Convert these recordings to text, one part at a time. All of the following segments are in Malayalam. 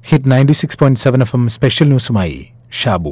hit ninety six point seven F M special ന്യൂസുമായി ഷാബു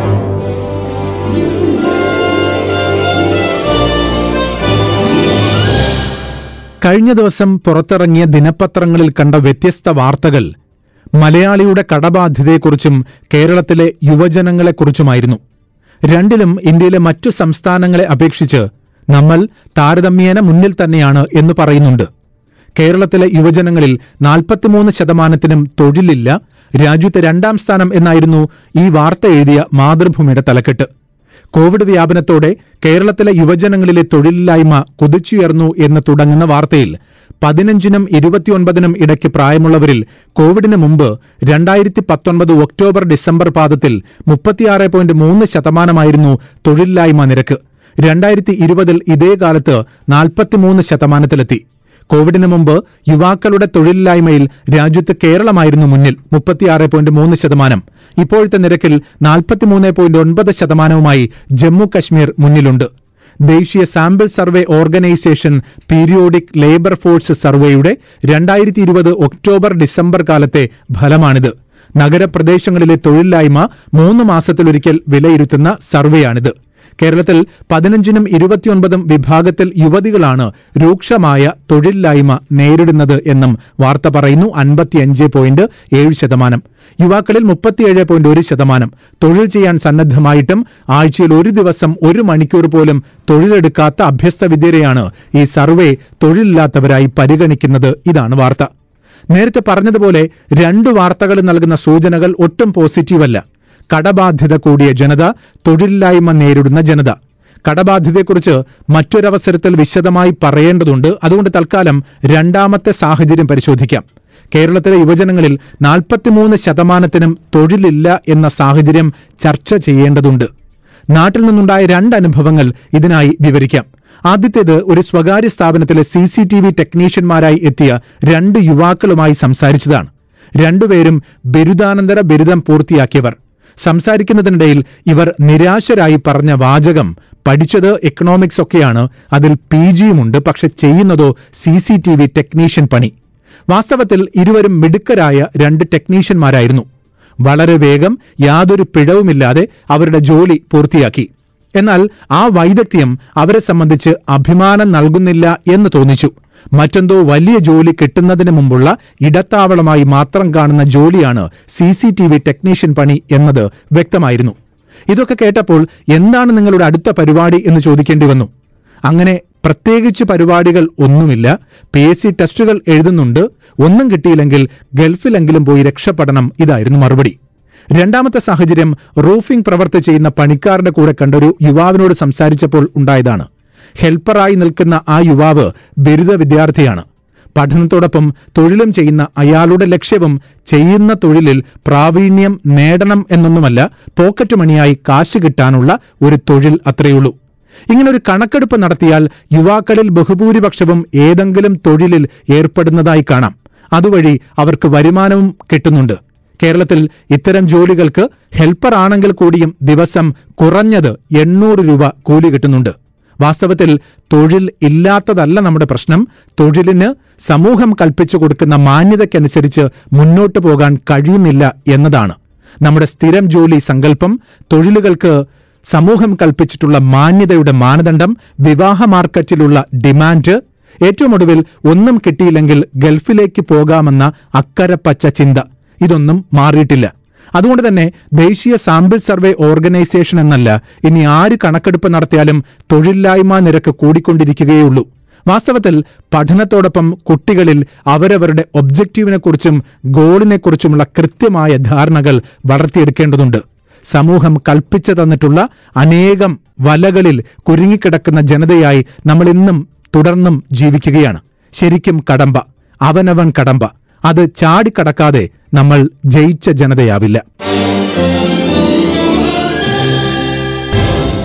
കഴിഞ്ഞ ദിവസം പുറത്തിറങ്ങിയ ദിനപത്രങ്ങളിൽ കണ്ട വ്യത്യസ്ത വാർത്തകൾ മലയാളിയുടെ കടബാധ്യതയെക്കുറിച്ചും കേരളത്തിലെ യുവജനങ്ങളെക്കുറിച്ചുമായിരുന്നു രണ്ടിലും ഇന്ത്യയിലെ മറ്റു സംസ്ഥാനങ്ങളെ അപേക്ഷിച്ച് നമ്മൾ താരതമ്യേന മുന്നിൽ തന്നെയാണ് എന്ന് പറയുന്നുണ്ട് കേരളത്തിലെ യുവജനങ്ങളിൽ നാൽപ്പത്തിമൂന്ന് ശതമാനത്തിനും തൊഴിലില്ല രാജ്യത്തെ രണ്ടാം സ്ഥാനം എന്നായിരുന്നു ഈ വാർത്ത എഴുതിയ മാതൃഭൂമിയുടെ തലക്കെട്ട് കോവിഡ് വ്യാപനത്തോടെ കേരളത്തിലെ യുവജനങ്ങളിലെ തൊഴിലില്ലായ്മ കുതിച്ചുയർന്നു എന്ന് തുടങ്ങുന്ന വാർത്തയിൽ പതിനഞ്ചിനും ഇരുപത്തിയൊൻപതിനും ഇടയ്ക്ക് പ്രായമുള്ളവരിൽ കോവിഡിന് മുമ്പ് രണ്ടായിരത്തി പത്തൊൻപത് ഒക്ടോബർ ഡിസംബർ പാദത്തിൽ മുപ്പത്തിയാറ് പോയിന്റ് മൂന്ന് ശതമാനമായിരുന്നു തൊഴിലില്ലായ്മ നിരക്ക് രണ്ടായിരത്തി ഇരുപതിൽ ഇതേ കാലത്ത് നാൽപ്പത്തിമൂന്ന് ശതമാനത്തിലെത്തി കോവിഡിന് മുമ്പ് യുവാക്കളുടെ തൊഴിലില്ലായ്മയിൽ രാജ്യത്ത് കേരളമായിരുന്നു മുന്നിൽ മുപ്പത്തിയാറ് പോയിന്റ് മൂന്ന് ശതമാനം ഇപ്പോഴത്തെ നിരക്കിൽ നാൽപ്പത്തിമൂന്ന് പോയിന്റ് ഒൻപത് ശതമാനവുമായി ജമ്മു കശ്മീർ മുന്നിലുണ്ട് ദേശീയ sample survey organisation periodic labour force സർവേയുടെ രണ്ടായിരത്തി ഇരുപത് ഒക്ടോബർ ഡിസംബർ കാലത്തെ ഫലമാണിത് നഗരപ്രദേശങ്ങളിലെ തൊഴിലില്ലായ്മ മൂന്ന് മാസത്തിലൊരിക്കൽ വിലയിരുത്തുന്ന സർവേയാണിത് കേരളത്തിൽ പതിനഞ്ചിനും ഇരുപത്തിയൊൻപതും വിഭാഗത്തിൽ യുവതികളാണ് രൂക്ഷമായ തൊഴിലില്ലായ്മ നേരിടുന്നത് എന്നും വാർത്ത പറയുന്നു അൻപത്തിയഞ്ച് പോയിന്റ് ഏഴ് ശതമാനം യുവാക്കളിൽ മുപ്പത്തിയേഴ് പോയിന്റ് ഒരു ശതമാനം തൊഴിൽ ചെയ്യാൻ സന്നദ്ധമായിട്ടും ആഴ്ചയിൽ ഒരു ദിവസം ഒരു മണിക്കൂർ പോലും തൊഴിലെടുക്കാത്ത അഭ്യസ്ത വിദ്യരെയാണ് ഈ സർവേ തൊഴിലില്ലാത്തവരായി പരിഗണിക്കുന്നത് ഇതാണ് വാർത്ത നേരത്തെ പറഞ്ഞതുപോലെ രണ്ട് വാർത്തകൾ നൽകുന്ന സൂചനകൾ ഒട്ടും പോസിറ്റീവല്ല കടബാധ്യത കൂടിയ ജനത തൊഴിലില്ലായ്മ നേരിടുന്ന ജനത കടബാധ്യതയെക്കുറിച്ച് മറ്റൊരവസരത്തിൽ വിശദമായി പറയേണ്ടതുണ്ട് അതുകൊണ്ട് തൽക്കാലം രണ്ടാമത്തെ സാഹചര്യം പരിശോധിക്കാം കേരളത്തിലെ യുവജനങ്ങളിൽ നാൽപ്പത്തിമൂന്ന് ശതമാനത്തിനും തൊഴിലില്ല എന്ന സാഹചര്യം ചർച്ച ചെയ്യേണ്ടതുണ്ട് നാട്ടിൽ നിന്നുണ്ടായ രണ്ട് അനുഭവങ്ങൾ ഇതിനായി വിവരിക്കാം ആദ്യത്തേത് ഒരു സ്വകാര്യ സ്ഥാപനത്തിലെ സി സി ടി വി ടെക്നീഷ്യന്മാരായി എത്തിയ രണ്ട് യുവാക്കളുമായി സംസാരിച്ചതാണ് രണ്ടുപേരും ബിരുദാനന്തര ബിരുദം പൂർത്തിയാക്കിയവർ സംസാരിക്കുന്നതിനിടയിൽ ഇവർ നിരാശരായി പറഞ്ഞ വാചകം പഠിച്ചത് എക്കണോമിക്സ് ഒക്കെയാണ് അതിൽ പി ജിയുമുണ്ട് പക്ഷെ ചെയ്യുന്നതോ C C T V technician പണി വാസ്തവത്തിൽ ഇരുവരും മിടുക്കരായ രണ്ട് ടെക്നീഷ്യന്മാരായിരുന്നു വളരെ വേഗം യാതൊരു പിഴവുമില്ലാതെ അവരുടെ ജോലി പൂർത്തിയാക്കി എന്നാൽ ആ വൈദഗ്ധ്യം അവരെ സംബന്ധിച്ച് അഭിമാനം നൽകുന്നില്ല എന്ന് തോന്നിച്ചു മറ്റെന്തോ വലിയ ജോലി കിട്ടുന്നതിന് മുമ്പുള്ള ഇടത്താവളമായി മാത്രം കാണുന്ന ജോലിയാണ് C C T V technician പണി എന്നത് വ്യക്തമായിരുന്നു ഇതൊക്കെ കേട്ടപ്പോൾ എന്താണ് നിങ്ങളുടെ അടുത്ത പരിപാടി എന്ന് ചോദിക്കേണ്ടി വന്നു അങ്ങനെ പ്രത്യേകിച്ച് പരിപാടികൾ ഒന്നുമില്ല പി എസ് സി ടെസ്റ്റുകൾ എഴുതുന്നുണ്ട് ഒന്നും കിട്ടിയില്ലെങ്കിൽ ഗൾഫിലെങ്കിലും പോയി രക്ഷപ്പെടണം ഇതായിരുന്നു മറുപടി രണ്ടാമത്തെ സാഹചര്യം റൂഫിംഗ് പ്രവർത്തി ചെയ്യുന്ന പണിക്കാരുടെ കൂടെ കണ്ടൊരു യുവാവിനോട് സംസാരിച്ചപ്പോൾ ഉണ്ടായതാണ് ഹെൽപ്പറായി നിൽക്കുന്ന ആ യുവാവ് ബിരുദ വിദ്യാർത്ഥിയാണ് പഠനത്തോടൊപ്പം തൊഴിലും ചെയ്യുന്ന അയാളുടെ ലക്ഷ്യവും ചെയ്യുന്ന തൊഴിലിൽ പ്രാവീണ്യം നേടണം എന്നൊന്നുമല്ല പോക്കറ്റ് മണിയായി കാശ് കിട്ടാനുള്ള ഒരു തൊഴിൽ അത്രയുള്ളൂ ഇങ്ങനൊരു കണക്കെടുപ്പ് നടത്തിയാൽ യുവാക്കളിൽ ബഹുഭൂരിപക്ഷവും ഏതെങ്കിലും തൊഴിലിൽ ഏർപ്പെടുന്നതായി കാണാം അതുവഴി അവർക്ക് വരുമാനവും കിട്ടുന്നുണ്ട് കേരളത്തിൽ ഇത്തരം ജോലികൾക്ക് ഹെൽപ്പർ ആണെങ്കിൽ കൂടിയും ദിവസം കുറഞ്ഞത് എണ്ണൂറ് രൂപ കൂലി കിട്ടുന്നുണ്ട് വാസ്തവത്തിൽ തൊഴിൽ ഇല്ലാത്തതല്ല നമ്മുടെ പ്രശ്നം തൊഴിലിന് സമൂഹം കൽപ്പിച്ചു കൊടുക്കുന്ന മാന്യതയ്ക്കനുസരിച്ച് മുന്നോട്ടു പോകാൻ കഴിയുന്നില്ല എന്നതാണ് നമ്മുടെ സ്ഥിരം ജോലി സങ്കല്പം തൊഴിലുകൾക്ക് സമൂഹം കൽപ്പിച്ചിട്ടുള്ള മാന്യതയുടെ മാനദണ്ഡം വിവാഹ മാർക്കറ്റിലുള്ള ഡിമാൻഡ് ഏറ്റവും ഒടുവിൽ ഒന്നും കിട്ടിയില്ലെങ്കിൽ ഗൾഫിലേക്ക് പോകാമെന്ന അക്കരപ്പച്ച ചിന്ത ഇതൊന്നും മാറിയിട്ടില്ല അതുകൊണ്ട് തന്നെ ദേശീയ സാമ്പിൾ സർവേ ഓർഗനൈസേഷൻ എന്നല്ല ഇനി ആര് കണക്കെടുപ്പ് നടത്തിയാലും തൊഴിലില്ലായ്മ നിരക്ക് കൂടിക്കൊണ്ടിരിക്കുകയുള്ളൂ വാസ്തവത്തിൽ പഠനത്തോടൊപ്പം കുട്ടികളിൽ അവരവരുടെ ഒബ്ജക്റ്റീവിനെക്കുറിച്ചും ഗോളിനെക്കുറിച്ചുമുള്ള കൃത്യമായ ധാരണകൾ വളർത്തിയെടുക്കേണ്ടതുണ്ട് സമൂഹം കൽപ്പിച്ചു തന്നിട്ടുള്ള അനേകം വലകളിൽ കുരുങ്ങിക്കിടക്കുന്ന ജനതയായി നമ്മൾ ഇന്നും തുടർന്നും ജീവിക്കുകയാണ് ശരിക്കും കടമ്പ അവനവൻ കടമ്പ അത് ചാടിക്കടക്കാതെ നമ്മൾ ജയിച്ച ജനതയാവില്ല